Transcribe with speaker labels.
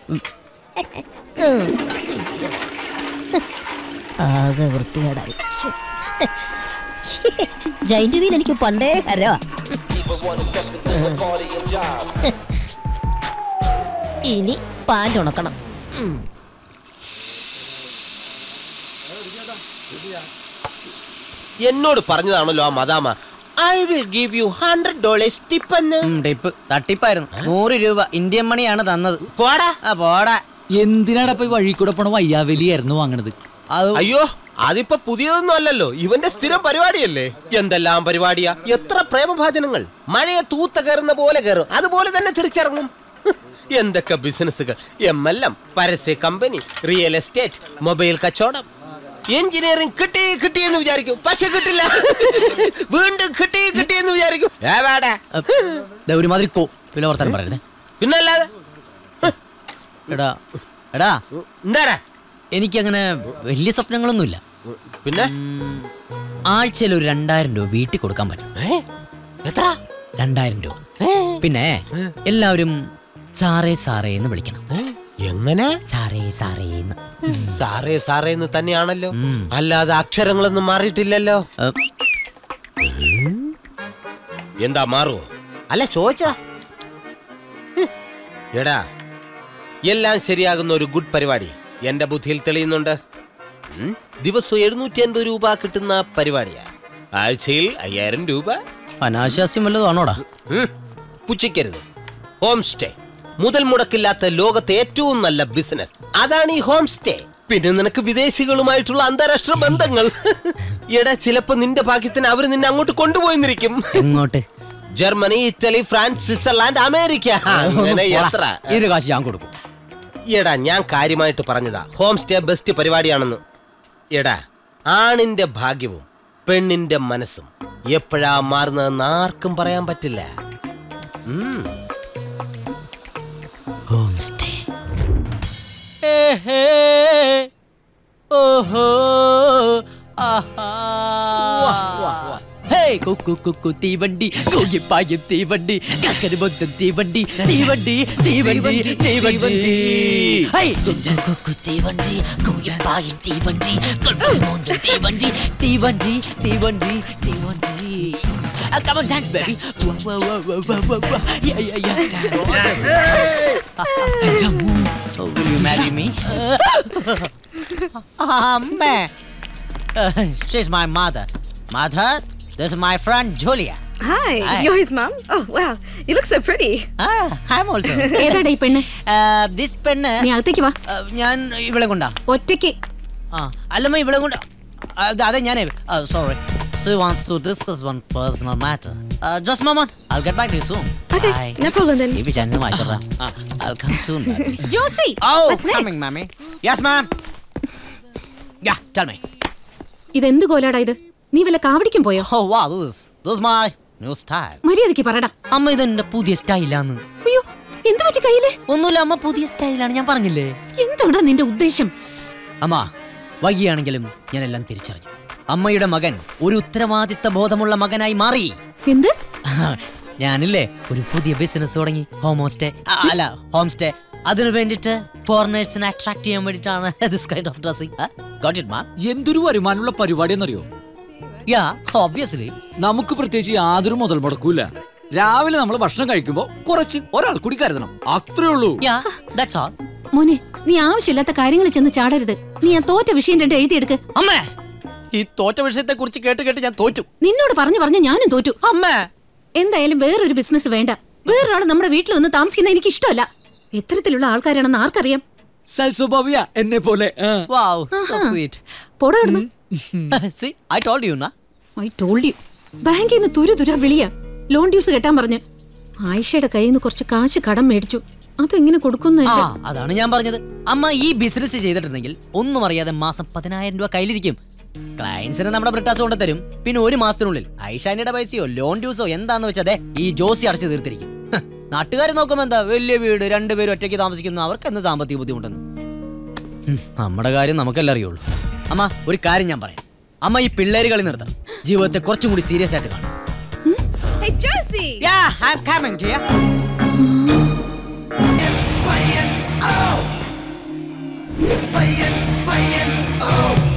Speaker 1: ആകെ വൃത്തികേടായി giant wheel എനിക്ക് പണ്ടേ കരവാ ഇനി പാൻറ് ഉണക്കണം ഉം.
Speaker 2: എന്നോട് പറഞ്ഞതാണല്ലോ ആ മദാമ I will give you hundred dollars tip എന്ന്
Speaker 3: ടിപ്പ് തട്ടിപ്പായിരുന്നു നൂറ് രൂപ ഇന്ത്യൻ മണിയാണ് തന്നത്
Speaker 2: പോടാ
Speaker 3: ആ പോടാ
Speaker 4: എന്തിനാടാ പോയി വഴി കൂടെ പോണ വയ്യാവലിയായിരുന്നു വാങ്ങണത്
Speaker 3: അത്
Speaker 2: അയ്യോ അതിപ്പോ പുതിയതൊന്നും അല്ലല്ലോ ഇവന്റെ സ്ഥിരം പരിപാടിയല്ലേ എന്തെല്ലാം പരിപാടിയാ എത്ര പ്രേമഭാചനങ്ങൾ മഴയെ തൂത്ത കയറുന്ന പോലെ കയറും അതുപോലെ തന്നെ തിരിച്ചിറങ്ങും ഹ്, എന്തൊക്കെ ബിസിനസ്സുകൾ എം എൽ എം പരസ്യ കമ്പനി റിയൽ എസ്റ്റേറ്റ് മൊബൈൽ കച്ചവടം എഞ്ചിനീയറിംഗ് കിട്ടി കിട്ടി എന്ന് വിചാരിക്കും പക്ഷെ കിട്ടില്ല വീണ്ടും കിട്ടി കിട്ടി എന്ന് വിചാരിക്കും ഏ വേടാ
Speaker 3: ദേ ഒരുമാതിരി കോ പിന്നെ വർത്താനം പറയരുതേ
Speaker 2: പിന്നല്ലാതെ
Speaker 3: എടാ എടാ
Speaker 2: എന്താടാ
Speaker 3: എനിക്കങ്ങനെ വലിയ സ്വപ്നങ്ങളൊന്നുമില്ല
Speaker 2: പിന്നെ
Speaker 3: ആഴ്ചയിൽ ഒരു രണ്ടായിരം രൂപ വീട്ടിൽ കൊടുക്കാൻ പറ്റും
Speaker 2: ഏ? എത്ര
Speaker 3: രണ്ടായിരം രൂപ പിന്നെ എല്ലാവരും സാറേ സാറേ എന്ന് വിളിക്കണം
Speaker 2: എങ്ങനെ
Speaker 3: സാറേ സാറേ എന്ന്
Speaker 2: സാറേ സാറേ എന്ന് തന്നെയാണല്ലോ അല്ലാതെ അക്ഷരങ്ങളൊന്നും മാറിയിട്ടില്ലല്ലോ എന്താ മാറുവോ അല്ല ചോദിച്ചതാ ഹും. എടാ എല്ലാം ശരിയാകുന്ന ഒരു ഗുഡ് പരിപാടി എന്റെ ബുദ്ധിയിൽ തെളിയുന്നുണ്ട് ഉം. ദിവസവും എഴുന്നൂറ്റി അൻപത് രൂപ കിട്ടുന്ന പരിപാടിയാ ആഴ്ചയിൽ അയ്യായിരം രൂപ
Speaker 3: അനാശാസ്യം വല്ലതാണോടാ
Speaker 2: ഉം. പുച്ഛിക്കരുത് ഹോം സ്റ്റേ മുതൽ മുടക്കില്ലാത്ത ലോകത്തെ ഏറ്റവും നല്ല ബിസിനസ് അതാണ് ഈ ഹോം സ്റ്റേ പിന്നെ നിനക്ക് വിദേശികളുമായിട്ടുള്ള അന്താരാഷ്ട്ര ബന്ധങ്ങൾ എടാ ചിലപ്പോ നിന്റെ ഭാഗ്യത്തിന് അവര് നിന്നെ അങ്ങോട്ട് കൊണ്ടുപോയിന്നിരിക്കും
Speaker 3: എങ്ങോട്ട്
Speaker 2: Germany Italy France Switzerland America അങ്ങനെ എത്ര
Speaker 3: ഇതിന്റെ കാശ് ഞാൻ കൊടുക്കും
Speaker 2: എടാ ഞാൻ കാര്യമായിട്ട് പറഞ്ഞതാ ഹോം സ്റ്റേ ബെസ്റ്റ് പരിപാടിയാണെന്ന് എടാ ആണിന്റെ ഭാഗ്യവും പെണ്ണിന്റെ മനസ്സും എപ്പോഴാ മാറുന്നതെന്ന് ആർക്കും പറയാൻ പറ്റില്ല ഉം.
Speaker 3: ഹോം സ്റ്റേ
Speaker 4: ഓഹോ
Speaker 3: ഹേ കുക്കു കുക്കു തീവണ്ടി കൂകിപ്പായും തീവണ്ടി കക്കന് മൊത്തം തീവണ്ടി തീവണ്ടി തീവണ്ടി തീവണ്ടി ഹേ കുക്കു തീവണ്ടി കൂകിപ്പായും തീവണ്ടി കക്കന് മൊത്തം തീവണ്ടി തീവണ്ടി തീവണ്ടി തീവണ്ടി Uh, come on, dance, baby. Wah, wah, wah, wah, wah, wah, wah. Yeah, yeah, yeah. oh, will you marry me?
Speaker 1: അമ്മേ
Speaker 3: Uh, she's my mother. Mother, this is my friend Julia.
Speaker 5: Hi,
Speaker 3: Hi.
Speaker 5: you're his mom? Oh, wow. You look so pretty.
Speaker 3: Ah, I'm also.
Speaker 6: ഏതാടാ ഈ പെണ്ണ്
Speaker 3: uh, this പെണ്ണ്
Speaker 6: നീ അകത്തേക്ക് വാ
Speaker 3: uh, ഞാൻ ഇവളെ കൊണ്ടാ
Speaker 6: ഒറ്റയ്ക്ക്
Speaker 3: ആ അല്ലമ്മ ഇവളെ കൊണ്ട് അത് അതെ ഞാനേ sorry She wants to discuss one personal matter. Uh, just a moment. I'll get back to you soon.
Speaker 5: Okay,
Speaker 3: Bye.
Speaker 5: no problem then.
Speaker 3: Baby, ചങ്ങ വായിച്ചോടാ. Ah, I'll come soon, baby.
Speaker 6: Josy
Speaker 3: Oh,
Speaker 5: What's next?
Speaker 3: coming, mommy. Yes, ma'am. Yeah, tell me.
Speaker 6: ഇതെന്ത് കോലാടാ ഇത് നീ വല്ല കാവടിക്കും പോയോ
Speaker 3: Oh, wow, this is, this is my new style.
Speaker 6: മര്യാദക്ക് പറടാ
Speaker 3: അമ്മ ഇതെന്റെ പുതിയ സ്റ്റൈലാന്ന്
Speaker 6: അയ്യോ എന്ത് പറ്റി കയ്യില്
Speaker 3: ഒന്നുമില്ല അമ്മ പുതിയ സ്റ്റൈലാണ് ഞാൻ പറഞ്ഞില്ലേ
Speaker 6: എന്താടാ നിന്റെ ഉദ്ദേശം
Speaker 3: അമ്മ വൈകിയാണെങ്കിലും ഞാൻ എല്ലാം തിരിച്ചറിഞ്ഞു അമ്മയുടെ മകൻ ഒരു ഉത്തരവാദിത്ത ബോധമുള്ള മകനായി മാറി
Speaker 6: എന്ത്
Speaker 3: ഞാനില്ലേ ഒരു പുതിയ ബിസിനസ് തുടങ്ങി ഹോം സ്റ്റേ അല്ല ഹോം സ്റ്റേ അതിനു വേണ്ടിട്ട് ഫോറിനേഴ്സിനെ അട്രാക്ട് ചെയ്യാൻ വേണ്ടിട്ടാണ് this kind of dressing got it ma'am
Speaker 4: എന്തൊരു വരുമാനമുള്ള പരിപാടി എന്നറിയോ
Speaker 3: യാ ഓബ്വിയസ്ലി
Speaker 4: നമുക്ക് പ്രത്യേകിച്ച് യാതൊരു മുതൽ മുടക്കൂല രാവിലെ നമ്മൾ ഭക്ഷണം കഴിക്കുമ്പോ കുറച്ച് ഒരാൾ കൂടി കരുതണം അത്രേ ഉള്ളൂ
Speaker 3: യാ ദാറ്റ്സ് ഓൾ
Speaker 6: മോനെ നീ ആവശ്യമില്ലാത്ത കാര്യങ്ങൾ ചെന്ന് ചാടരുത് നീ ആ തോറ്റ വിഷയം രണ്ട് എഴുതിയെടുക്ക്
Speaker 3: അമ്മേ ഈ തോറ്റ വിഷയത്തെ കുറിച്ച് കേട്ട് കേട്ട് ഞാൻ തോറ്റു
Speaker 6: നിന്നോട് പറഞ്ഞു പറഞ്ഞു ഞാനും തോറ്റു
Speaker 3: അമ്മേ
Speaker 6: എന്തായാലും വേറൊരു ബിസിനസ് വേണ്ട വേറൊരാൾ നമ്മുടെ വീട്ടിൽ വന്ന് താമസിക്കുന്ന എനിക്ക് ഇഷ്ടമല്ല എത്തരത്തിലുള്ള ആൾക്കാരാണെന്ന് ആർക്കറിയാം
Speaker 4: സൽസ്വഭാവിയ എന്നെ പോലെ ആ.
Speaker 3: വാവ് സോ സ്വീറ്റ്
Speaker 6: പോടാ ഇവിടുന്ന്
Speaker 3: സി ഐ ടോൾഡ് യു നാ
Speaker 6: ഐ ടോൾഡ് യു ബാങ്കിൽ നിന്ന് തുരു തുര വിളിയ ലോൺ ഡ്യൂസ് കെട്ടാൻ പറഞ്ഞ് ആയിഷയുടെ കയ്യിൽ നിന്ന് കുറച്ച് കാശ് കടം മേടിച്ചു അതെങ്ങനെ കൊടുക്കുന്ന
Speaker 3: ആ അതാണ് ഞാൻ പറഞ്ഞത് അമ്മ ഈ ബിസിനസ് ചെയ്തിട്ടുണ്ടെങ്കിൽ ഒന്നും അറിയാതെ മാസം പതിനായിരം രൂപ കയ്യിലിരിക്കും ക്ലയൻസിന് നമ്മുടെ ബ്രിട്ടാസ് കൊണ്ട് തരും പിന്നെ ഒരു മാസത്തിനുള്ളിൽ ഐഷാനിയുടെ പൈസയോ ലോൺ ഡ്യൂസോ എന്താന്ന് വെച്ചതേ ഈ ജോസി അടച്ചു തീർത്തിരിക്കും നാട്ടുകാർ നോക്കുമ്പോ എന്താ വലിയ വീട് രണ്ടുപേരും ഒറ്റയ്ക്ക് താമസിക്കുന്നു അവർക്ക് എന്ത് സാമ്പത്തിക ബുദ്ധിമുട്ടെന്ന് ഹും, നമ്മുടെ കാര്യം നമുക്കല്ലേ അറിയുള്ളൂ അമ്മ ഒരു കാര്യം ഞാൻ പറയാം അമ്മ ഈ പിള്ളേര് കളി നിർത്തണം ജീവിതത്തെ കുറച്ചും കൂടി സീരിയസ് ആയിട്ട് കാണും
Speaker 5: Hey, Josie!
Speaker 3: Yeah, I'm coming, dear.
Speaker 7: It's playing out. പയ്യൻസ് പയ്യൻസ് oh